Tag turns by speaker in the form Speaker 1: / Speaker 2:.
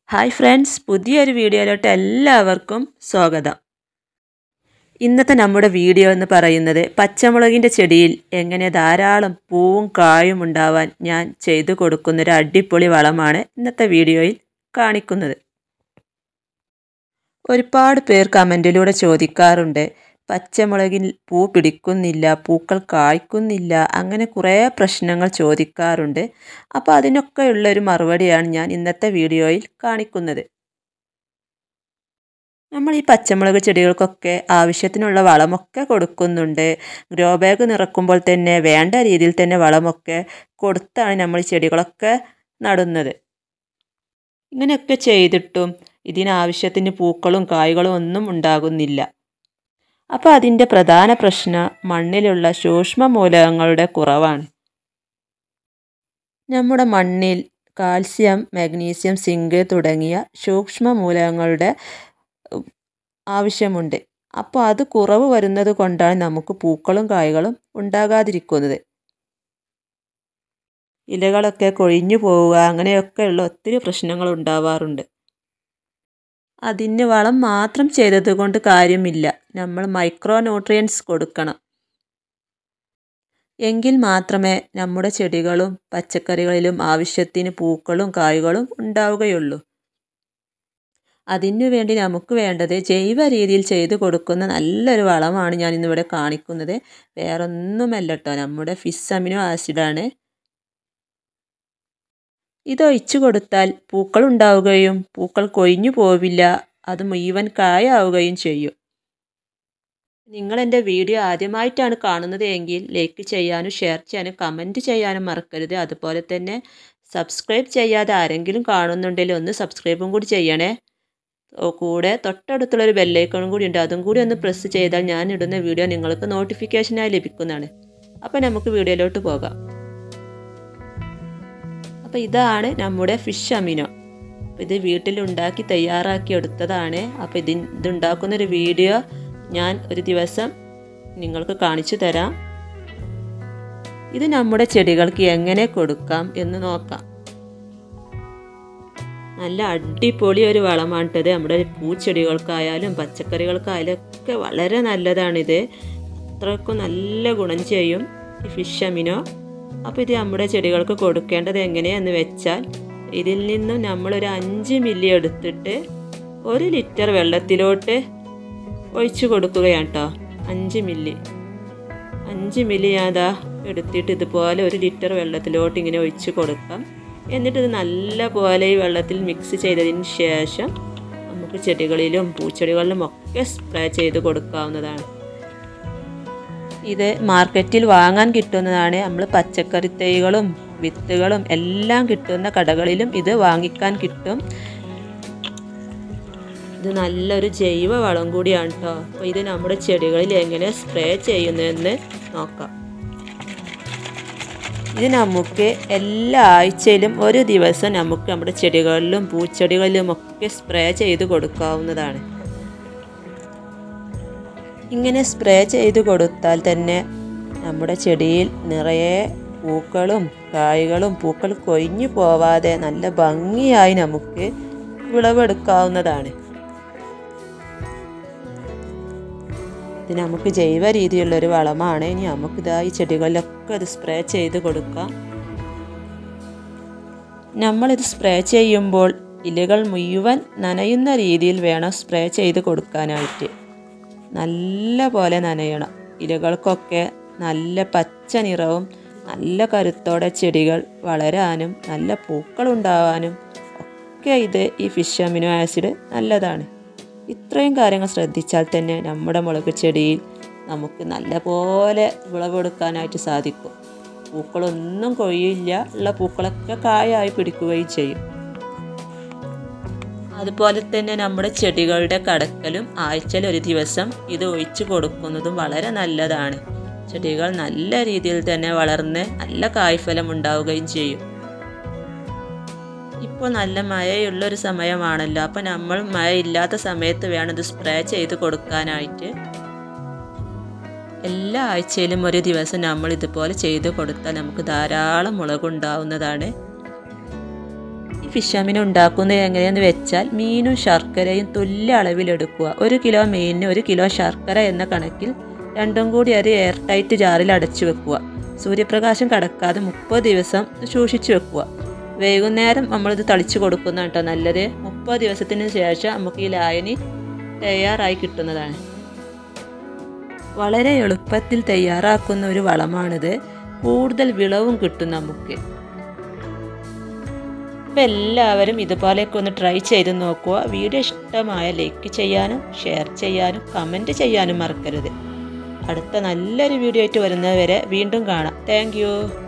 Speaker 1: hi friends പുതിയൊരു വീഡിയോയിലോട്ട് എല്ലാവർക്കും സ്വാഗതം ഇന്നത്തെ നമ്മുടെ വീഡിയോ എന്ന് പറയുന്നത് പച്ചമുളകിൻ്റെ ചെടിയിൽ എങ്ങനെ ധാരാളം പൂവും കായും ഉണ്ടാവാൻ ഞാൻ ചെയ്തു കൊടുക്കുന്നൊരു അടിപൊളി വളമാണ് ഇന്നത്തെ വീഡിയോയിൽ കാണിക്കുന്നത് ഒരുപാട് പേർ കമൻറ്റിലൂടെ ചോദിക്കാറുണ്ട് പച്ചമുളകിൽ പൂ പിടിക്കുന്നില്ല പൂക്കൾ കായ്ക്കുന്നില്ല അങ്ങനെ കുറേ പ്രശ്നങ്ങൾ ചോദിക്കാറുണ്ട് അപ്പോൾ അതിനൊക്കെയുള്ള ഒരു മറുപടിയാണ് ഞാൻ ഇന്നത്തെ വീഡിയോയിൽ കാണിക്കുന്നത് നമ്മൾ ഈ പച്ചമുളക് ചെടികൾക്കൊക്കെ ആവശ്യത്തിനുള്ള വളമൊക്കെ കൊടുക്കുന്നുണ്ട് ഗ്രോ ബാഗ് നിറക്കുമ്പോൾ തന്നെ വേണ്ട രീതിയിൽ തന്നെ വളമൊക്കെ കൊടുത്താണ് നമ്മൾ ഈ ചെടികളൊക്കെ നടുന്നത് ഇങ്ങനെയൊക്കെ ചെയ്തിട്ടും ഇതിനാവശ്യത്തിന് പൂക്കളും കായ്കളും ഒന്നും ഉണ്ടാകുന്നില്ല അപ്പോൾ അതിൻ്റെ പ്രധാന പ്രശ്നം മണ്ണിലുള്ള സൂക്ഷ്മ മൂലകങ്ങളുടെ കുറവാണ് നമ്മുടെ മണ്ണിൽ കാൽസ്യം മാഗ്നീഷ്യം സിങ്ക് തുടങ്ങിയ സൂക്ഷ്മ മൂലകങ്ങളുടെ ആവശ്യമുണ്ട് അപ്പോൾ അത് കുറവ് വരുന്നത് കൊണ്ടാണ് നമുക്ക് പൂക്കളും കായ്കളും ഉണ്ടാകാതിരിക്കുന്നത് ഇലകളൊക്കെ കൊഴിഞ്ഞു പോവുക അങ്ങനെയൊക്കെയുള്ള ഒത്തിരി പ്രശ്നങ്ങൾ ഉണ്ടാവാറുണ്ട് അതിന് വളം മാത്രം ചെയ്തത് കൊണ്ട് കാര്യമില്ല നമ്മൾ മൈക്രോ ന്യൂട്രിയൻസ് കൊടുക്കണം എങ്കിൽ മാത്രമേ നമ്മുടെ ചെടികളും പച്ചക്കറികളിലും ആവശ്യത്തിന് പൂക്കളും കായ്കളും ഉണ്ടാവുകയുള്ളൂ അതിനു വേണ്ടി നമുക്ക് വേണ്ടത് ജൈവ രീതിയിൽ ചെയ്തു കൊടുക്കുന്ന നല്ലൊരു വളമാണ് ഞാൻ ഇന്നിവിടെ കാണിക്കുന്നത് വേറൊന്നുമല്ല കേട്ടോ നമ്മുടെ ഫിസ് അമിനോ ആസിഡാണ് ഇതൊഴിച്ചു കൊടുത്താൽ പൂക്കൾ ഉണ്ടാവുകയും പൂക്കൾ കൊഴിഞ്ഞു പോവില്ല അത് മുഴുവൻ കായാവുകയും ചെയ്യും നിങ്ങൾ എൻ്റെ വീഡിയോ ആദ്യമായിട്ടാണ് കാണുന്നത് എങ്കിൽ ലൈക്ക് ചെയ്യാനും ഷെയർ ചെയ്യാനും കമൻറ്റ് ചെയ്യാനും മറക്കരുത് അതുപോലെ തന്നെ സബ്സ്ക്രൈബ് ചെയ്യാതെ ആരെങ്കിലും കാണുന്നുണ്ടെങ്കിൽ ഒന്ന് സബ്സ്ക്രൈബും കൂടി ചെയ്യണേ കൂടെ തൊട്ടടുത്തുള്ളൊരു ബെല്ലൈക്കണും കൂടി ഉണ്ട് അതും കൂടി ഒന്ന് പ്രസ് ചെയ്താൽ ഞാൻ ഇടുന്ന വീഡിയോ നിങ്ങൾക്ക് നോട്ടിഫിക്കേഷനായി ലഭിക്കുന്നതാണ് അപ്പോൾ നമുക്ക് വീഡിയോയിലോട്ട് പോകാം അപ്പോൾ ഇതാണ് നമ്മുടെ ഫിഷ് അമിനോ അപ്പോൾ ഇത് വീട്ടിലുണ്ടാക്കി തയ്യാറാക്കി എടുത്തതാണ് അപ്പോൾ ഇതിൻ ഇതുണ്ടാക്കുന്നൊരു വീഡിയോ ഞാൻ ഒരു ദിവസം നിങ്ങൾക്ക് കാണിച്ചു തരാം ഇത് നമ്മുടെ ചെടികൾക്ക് എങ്ങനെ കൊടുക്കാം എന്ന് നോക്കാം നല്ല അടിപൊളി ഒരു വളമാണിട്ടത് നമ്മുടെ പൂച്ചെടികൾക്കായാലും പച്ചക്കറികൾക്കായാലും ഒക്കെ വളരെ നല്ലതാണിത് അത്രക്കും നല്ല ഗുണം ചെയ്യും ഈ ഫിഷ് അമിനോ അപ്പോൾ ഇത് നമ്മുടെ ചെടികൾക്ക് കൊടുക്കേണ്ടത് എങ്ങനെയാണെന്ന് വെച്ചാൽ ഇതിൽ നിന്നും നമ്മളൊരു അഞ്ച് മില്ലി എടുത്തിട്ട് ഒരു ലിറ്റർ വെള്ളത്തിലോട്ട് ഒഴിച്ചു കൊടുക്കുകയാണ് കേട്ടോ അഞ്ച് മില്ലി അഞ്ച് മില്ലി ഞാൻ അതാ എടുത്തിട്ട് ഇതുപോലെ ഒരു ലിറ്റർ വെള്ളത്തിലോട്ട് ഇങ്ങനെ ഒഴിച്ച് കൊടുക്കാം എന്നിട്ട് ഇത് നല്ല പോലെ ഈ വെള്ളത്തിൽ മിക്സ് ചെയ്തതിന് ശേഷം നമുക്ക് ചെടികളിലും പൂച്ചെടികളിലും ഒക്കെ സ്പ്രേ ചെയ്ത് കൊടുക്കാവുന്നതാണ് ഇത് മാർക്കറ്റിൽ വാങ്ങാൻ കിട്ടുന്നതാണ് നമ്മൾ പച്ചക്കറി തൈകളും വിത്തുകളും എല്ലാം കിട്ടുന്ന കടകളിലും ഇത് വാങ്ങിക്കാൻ കിട്ടും ഇത് നല്ലൊരു ജൈവ വളം കൂടിയാണ് കേട്ടോ അപ്പോൾ ഇത് നമ്മുടെ ചെടികളിൽ എങ്ങനെ സ്പ്രേ ചെയ്യുന്നതെന്ന് നോക്കാം ഇത് നമുക്ക് എല്ലാ ആഴ്ചയിലും ഒരു ദിവസം നമുക്ക് നമ്മുടെ ചെടികളിലും പൂച്ചെടികളിലും ഒക്കെ സ്പ്രേ ചെയ്ത് കൊടുക്കാവുന്നതാണ് ഇങ്ങനെ സ്പ്രേ ചെയ്ത് കൊടുത്താൽ തന്നെ നമ്മുടെ ചെടിയിൽ നിറയെ പൂക്കളും കായ്കളും പൂക്കൾ കൊഴിഞ്ഞു പോവാതെ നല്ല ഭംഗിയായി നമുക്ക് വിളവെടുക്കാവുന്നതാണ് ഇത് നമുക്ക് ജൈവ രീതിയിലുള്ളൊരു വളമാണ് ഇനി നമുക്കിതാ ഈ ചെടികളിലൊക്കെ അത് സ്പ്രേ ചെയ്ത് കൊടുക്കാം നമ്മളിത് സ്പ്രേ ചെയ്യുമ്പോൾ ഇലകൾ മുഴുവൻ നനയുന്ന രീതിയിൽ വേണം സ്പ്രേ ചെയ്ത് കൊടുക്കാനായിട്ട് നല്ല പോലെ നനയണം ഇലകൾക്കൊക്കെ നല്ല പച്ച നിറവും നല്ല കരുത്തോടെ ചെടികൾ വളരാനും നല്ല പൂക്കളുണ്ടാവാനും ഒക്കെ ഇത് ഈ ഫിഷ് അമിനോ ആസിഡ് നല്ലതാണ് ഇത്രയും കാര്യങ്ങൾ ശ്രദ്ധിച്ചാൽ തന്നെ നമ്മുടെ മുളക് ചെടിയിൽ നമുക്ക് നല്ല പോലെ വിളവെടുക്കാനായിട്ട് സാധിക്കും പൂക്കളൊന്നും കൊഴിയില്ല ഉള്ള പൂക്കളൊക്കെ കായായി പിടിക്കുകയും ചെയ്യും അതുപോലെ തന്നെ നമ്മുടെ ചെടികളുടെ കടക്കലും ആഴ്ചയിൽ ഒരു ദിവസം ഇത് ഒഴിച്ചു കൊടുക്കുന്നതും വളരെ നല്ലതാണ് ചെടികൾ നല്ല രീതിയിൽ തന്നെ വളർന്ന് നല്ല കായ്ഫലം ഉണ്ടാവുകയും ചെയ്യും ഇപ്പോൾ നല്ല മഴയുള്ളൊരു സമയമാണല്ലോ അപ്പോൾ നമ്മൾ മഴ ഇല്ലാത്ത സമയത്ത് വേണം ഇത് സ്പ്രേ ചെയ്ത് കൊടുക്കാനായിട്ട് എല്ലാ ആഴ്ചയിലും ഒരു ദിവസം നമ്മൾ ഇതുപോലെ ചെയ്ത് കൊടുത്താൽ നമുക്ക് ധാരാളം മുളകുണ്ടാവുന്നതാണ് ഫിഷ് അമീൻ ഉണ്ടാക്കുന്നത് എങ്ങനെയെന്ന് വെച്ചാൽ മീനും ശർക്കരയും തുല്യ അളവിലെടുക്കുക ഒരു കിലോ മീനിന് ഒരു കിലോ ശർക്കര എന്ന കണക്കിൽ രണ്ടും കൂടി ഒരു എയർ ടൈറ്റ് ജാറിൽ അടച്ചു വെക്കുക സൂര്യപ്രകാശം കടക്കാതെ മുപ്പത് ദിവസം സൂക്ഷിച്ചു വെക്കുക വൈകുന്നേരം നമ്മളിത് തളിച്ചു കൊടുക്കുന്ന കേട്ടോ നല്ലത് മുപ്പത് ദിവസത്തിന് ശേഷം നമുക്ക് ഈ ലായനി തയ്യാറായി കിട്ടുന്നതാണ് വളരെ എളുപ്പത്തിൽ തയ്യാറാക്കുന്ന ഒരു വളമാണിത് കൂടുതൽ വിളവും കിട്ടും നമുക്ക് അപ്പം എല്ലാവരും ഇതുപോലെയൊക്കെ ഒന്ന് ട്രൈ ചെയ്ത് നോക്കുക വീഡിയോ ഇഷ്ടമായ ലൈക്ക് ചെയ്യാനും ഷെയർ ചെയ്യാനും കമൻറ്റ് ചെയ്യാനും മറക്കരുത് അടുത്ത നല്ലൊരു വീഡിയോ ആയിട്ട് വരുന്നവരെ വീണ്ടും കാണാം താങ്ക്